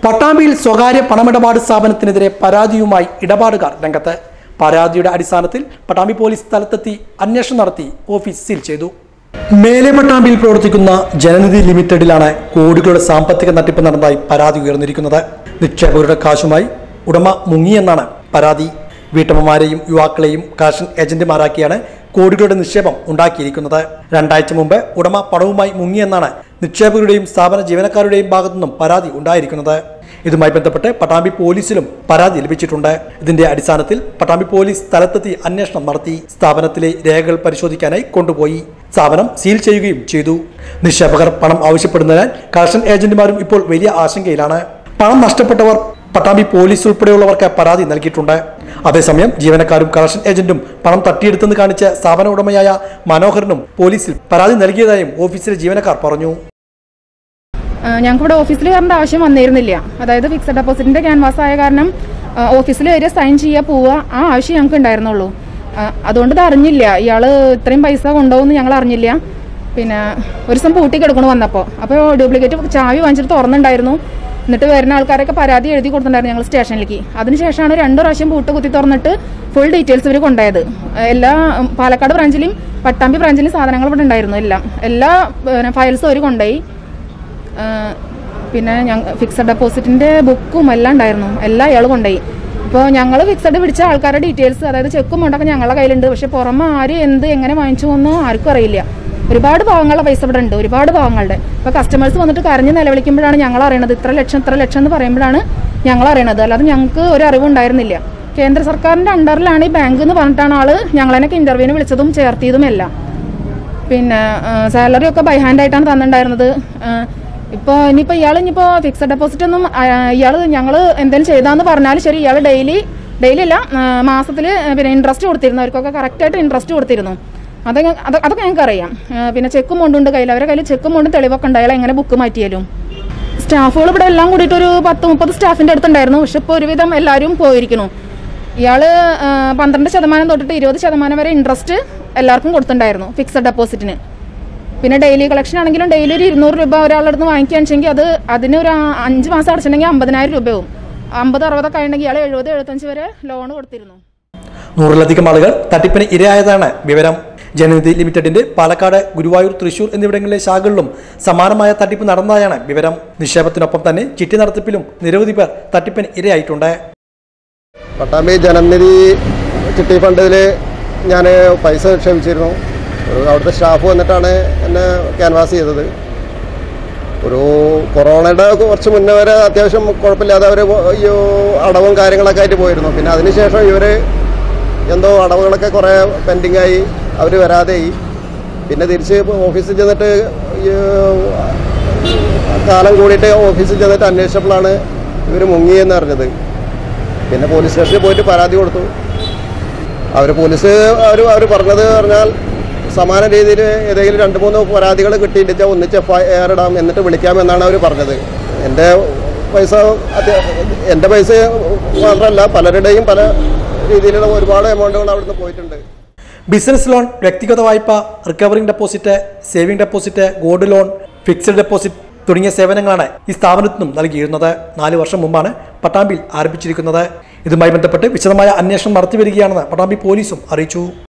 പട്ടാമ്പിയിൽ സ്വകാര്യ പണമിടപാട് സ്ഥാപനത്തിനെതിരെ പരാതിയുമായി ഇടപാടുകാർ രംഗത്ത് പരാതിയുടെ അടിസ്ഥാനത്തിൽ പട്ടാമ്പി പോലീസ് സ്ഥലത്തെത്തി അന്വേഷണം നടത്തി ഓഫീസ് സീൽ ചെയ്തു മേലെ പട്ടാമ്പിയിൽ പ്രവർത്തിക്കുന്ന ജനനിധി ലിമിറ്റഡിലാണ് കോടികളുടെ സാമ്പത്തിക തട്ടിപ്പ് നടന്നതായി പരാതി ഉയർന്നിരിക്കുന്നത് നിക്ഷേപകരുടെ കാശുമായി ഉടമ മുങ്ങിയെന്നാണ് പരാതി വീട്ടമ്മമാരെയും യുവാക്കളെയും കാഷൻ ഏജന്റുമാരാക്കിയാണ് കോടികളുടെ നിക്ഷേപം ഉണ്ടാക്കിയിരിക്കുന്നത് രണ്ടാഴ്ച മുമ്പ് ഉടമ പണവുമായി മുങ്ങിയെന്നാണ് നിക്ഷേപകരുടെയും സ്ഥാപന ജീവനക്കാരുടെയും ഭാഗത്തു നിന്നും പരാതി ഉണ്ടായിരിക്കുന്നത് ഇതുമായി ബന്ധപ്പെട്ട് പട്ടാമ്പി പോലീസിലും പരാതി ലഭിച്ചിട്ടുണ്ട് ഇതിന്റെ അടിസ്ഥാനത്തിൽ പട്ടാമ്പി പോലീസ് സ്ഥലത്തെത്തി അന്വേഷണം നടത്തി സ്ഥാപനത്തിലെ രേഖകൾ പരിശോധിക്കാനായി കൊണ്ടുപോയി സ്ഥാപനം സീൽ ചെയ്യുകയും ചെയ്തു നിക്ഷേപകർ പണം ആവശ്യപ്പെടുന്നതിനാൽ കളക്ഷൻ ഏജന്റുമാരും ഇപ്പോൾ വലിയ ആശങ്കയിലാണ് പണം നഷ്ടപ്പെട്ടവർ പട്ടാമ്പി പോലീസ് ഉൾപ്പെടെയുള്ളവർക്ക് പരാതി നൽകിയിട്ടുണ്ട് അതേസമയം ജീവനക്കാരും കളക്ഷൻ ഏജന്റും പണം തട്ടിയെടുത്തെന്ന് കാണിച്ച സ്ഥാപന ഉടമയായ മനോഹരനും പോലീസിൽ പരാതി നൽകിയതായും ഓഫീസിലെ ജീവനക്കാർ പറഞ്ഞു ഞങ്ങൾക്ക് ഇവിടെ ഓഫീസിൽ കയറേണ്ട ആവശ്യം വന്നിരുന്നില്ല അതായത് ഫിക്സഡ് ഡെപ്പോസിറ്റിന്റെ ക്യാൻവാസ് ആയ കാരണം ഓഫീസിൽ വരിക സൈൻ ചെയ്യുക പോവുക ആ ആവശ്യം ഞങ്ങൾക്ക് ഉണ്ടായിരുന്നുള്ളൂ ആ, അതുകൊണ്ട് ഇത് അറിഞ്ഞില്ല ഇയാള് ഇത്രയും പൈസ കൊണ്ടുപോകുമെന്ന് ഞങ്ങൾ അറിഞ്ഞില്ല പിന്നെ ഒരു ദിവസം പൂട്ടി കിടക്കണു വന്നപ്പോൾ അപ്പോൾ ഡ്യൂപ്ലിക്കേറ്റ് ചാവി വാങ്ങിച്ചിട്ട് തുറന്നുണ്ടായിരുന്നു എന്നിട്ട് വരുന്ന ആൾക്കാരൊക്കെ പരാതി എഴുതി കൊടുത്തിട്ടുണ്ടായിരുന്നു ഞങ്ങൾ സ്റ്റേഷനിലേക്ക് അതിനുശേഷമാണ് രണ്ടു പ്രാവശ്യം പൂട്ട് കുത്തി തുറന്നിട്ട് ഫുൾ ഡീറ്റെയിൽസ് ഇവർ കൊണ്ടുപോയത് എല്ലാ ഉം, പാലക്കാട് ബ്രാഞ്ചിലും പട്ടാമ്പി ബ്രാഞ്ചിലും സാധനങ്ങൾ ഇവിടെ ഉണ്ടായിരുന്നു എല്ലാം എല്ലാ ഫയൽസും അവർ കൊണ്ടുപോയി ആ, പിന്നെ ഞങ്ങൾ ഫിക്സഡ് ഡെപ്പോസിറ്റിന്റെ ബുക്കും എല്ലാം ഉണ്ടായിരുന്നു എല്ലാം അയാൾ കൊണ്ടുപോയി ഇപ്പോൾ ഞങ്ങൾ ഫിക്സഡ് പിടിച്ച ആൾക്കാരുടെ ഡീറ്റെയിൽസ് അതായത് ചെക്കും ഉണ്ടൊക്കെ ഞങ്ങളുടെ കയ്യിലുണ്ട് പക്ഷെ പുറമെ ആര് എന്ത് എങ്ങനെ വാങ്ങിച്ചു എന്നോ ആർക്കും അറിയില്ല ഒരുപാട് പാവങ്ങളുടെ പൈസ ഇവിടെ ഉണ്ട് ഒരുപാട് പാവങ്ങളുടെ ഇപ്പോൾ കസ്റ്റമേഴ്സ് വന്നിട്ട് കരഞ്ഞ് നിലവിളിക്കുമ്പോഴാണ് ഞങ്ങൾ അറിയണത് ഇത്ര ലക്ഷം ഇത്ര ലക്ഷം എന്ന് പറയുമ്പോഴാണ് ഞങ്ങൾ അറിയണത് അല്ലാതെ ഞങ്ങൾക്ക് ഒരു അറിവുണ്ടായിരുന്നില്ല കേന്ദ്ര സർക്കാരിന്റെ അണ്ടറിലാണ് ഈ ബാങ്ക് എന്ന് പറഞ്ഞിട്ടാണ് ആള് ഞങ്ങളെനൊക്കെ ഇന്റർവ്യൂവിന് വിളിച്ചതും ചേർത്തിയതും എല്ലാം പിന്നെ സാലറി ഒക്കെ ബൈ ഹാൻഡ് ആയിട്ടാണ് തന്നിട്ടുണ്ടായിരുന്നത് ഇപ്പോൾ ഇനിയിപ്പോൾ ഇയാൾ ഇനിയിപ്പോൾ ഫിക്സഡ് ഡെപ്പോസിറ്റ് ഒന്നും ഇയാൾ ഞങ്ങൾ എന്തെങ്കിലും ചെയ്താന്ന് പറഞ്ഞാൽ ശരി ഇയാൾ ഡെയിലി ഡെയിലി അല്ല മാസത്തിൽ പിന്നെ ഇൻട്രസ്റ്റ് കൊടുത്തിരുന്നു അവർക്കൊക്കെ കറക്റ്റായിട്ട് ഇൻട്രസ്റ്റ് കൊടുത്തിരുന്നു അതൊക്കെ അത് അതൊക്കെ ഞങ്ങൾക്ക് അറിയാം ആ, പിന്നെ ചെക്കും കൊണ്ടുണ്ട് കയ്യിൽ അവരുടെ കയ്യിൽ ചെക്കും കൊണ്ട് തെളിവൊക്കെ ഉണ്ട് അയാൾ എങ്ങനെ ബുക്ക് മാറ്റിയാലും സ്റ്റാഫുകൾ ഇവിടെ എല്ലാം കൂടിയിട്ട് ഒരു പത്ത് മുപ്പത് സ്റ്റാഫിൻ്റെ അടുത്തുണ്ടായിരുന്നു പക്ഷെ ഇപ്പോൾ ഒരുവിധം എല്ലാവരും പോയിരിക്കുന്നു ഇയാൾ പന്ത്രണ്ട് ശതമാനം തൊട്ടിട്ട് ഇരുപത് ശതമാനം വരെ ഇൻട്രസ്റ്റ് എല്ലാവർക്കും കൊടുത്തിട്ടുണ്ടായിരുന്നു ഫിക്സഡ് ഡെപ്പോസിറ്റിന് പിന്നെ ഡെയിലി കളക്ഷൻ ആണെങ്കിലും ഡെയിലി ഒരു ഇരുന്നൂറ് രൂപ ഒരാളുടെ അടുത്ത് വാങ്ങിക്കുകയാണെന്ന് വെച്ചെങ്കിൽ അത് അതിന് ഒരു ആ- അഞ്ച് മാസം അടച്ചിട്ടുണ്ടെങ്കിൽ അമ്പതിനായിരം രൂപയാവും അമ്പത് അറുപതൊക്കെ ആയിട്ടുണ്ടെങ്കിൽ ഇയാൾ എഴുപത് എഴുപത്തഞ്ച് വരെ ലോൺ കൊടുത്തിരുന്നു നൂറിലധികം ആളുകൾ തട്ടിപ്പിന് ഇരയായതാണ് വിവരം ജനനിധി ലിമിറ്റഡിന്റെ പാലക്കാട് ഗുരുവായൂർ തൃശൂർ എന്നിവിടങ്ങളിലെ ശാഖകളിലും സമാനമായ തട്ടിപ്പ് നടന്നതായാണ് വിവരം നിക്ഷേപത്തിനൊപ്പം തന്നെ ചിട്ടി നടത്തിപ്പിലും നിരവധി പേർ തട്ടിപ്പിന് ഇരയായിട്ടുണ്ട് പട്ടാമ്പി ജനനിധി ചിട്ടി ഫണ്ടിൽ ഞാൻ പൈസ നിക്ഷേപിച്ചിരുന്നു ഒരു അവിടുത്തെ സ്റ്റാഫ് വന്നിട്ടാണ് എന്നെ ക്യാൻവാസ് ചെയ്തത് ഒരു കൊറോണയുടെ കുറച്ച് മുന്നേ വരെ അത്യാവശ്യം കുഴപ്പമില്ലാതെ അവർ ഈ അടവും കാര്യങ്ങളൊക്കെ ആയിട്ട് പോയിരുന്നു പിന്നെ അതിനുശേഷം ഇവർ എന്തോ അടവുകളൊക്കെ കുറേ പെൻഡിങ്ങായി അവർ വരാതെയായി പിന്നെ തിരിച്ച് ഓഫീസിൽ ചെന്നിട്ട് ഈ കാലം കൂടിയിട്ട് ഓഫീസിൽ ചെന്നിട്ട് അന്വേഷിച്ചപ്പോഴാണ് ഇവർ മുങ്ങിയെന്ന് അറിഞ്ഞത് പിന്നെ പോലീസ് സ്റ്റേഷനിൽ പോയിട്ട് പരാതി കൊടുത്തു അവർ പോലീസ് അവർ അവർ പറഞ്ഞത് പറഞ്ഞാൽ സമാന രീതിയിൽ ഏതെങ്കിലും രണ്ട് മൂന്ന് പരാതികൾ കിട്ടിയിട്ട് ഒന്നിച്ച് എഫ് ഐ ആർ ഇടാം എന്നിട്ട് വിളിക്കാമെന്നാണ് അവർ പറഞ്ഞത് എൻ്റെ പൈസ അത്യ- എൻ്റെ പൈസ മാത്രമല്ല പലരുടെയും പല രീതിയിലുള്ള ഒരുപാട് എമൗണ്ടുകൾ അവിടുന്ന് പോയിട്ടുണ്ട് ബിസിനസ് ലോൺ വ്യക്തിഗത വായ്പ recovering deposit saving deposit gold loan fixed deposit തുടങ്ങിയ സേവനങ്ങളാണ് ഈ സ്ഥാപനത്തിൽ നിന്നും നൽകിയിരുന്നത് നാല് വർഷം മുമ്പാണ് പട്ടാമ്പിയിൽ ആരംഭിച്ചിരിക്കുന്നത് ഇതുമായി ബന്ധപ്പെട്ട് വിശദമായ അന്വേഷണം നടത്തി വരികയാണെന്ന് പട്ടാമ്പി പോലീസും അറിയിച്ചു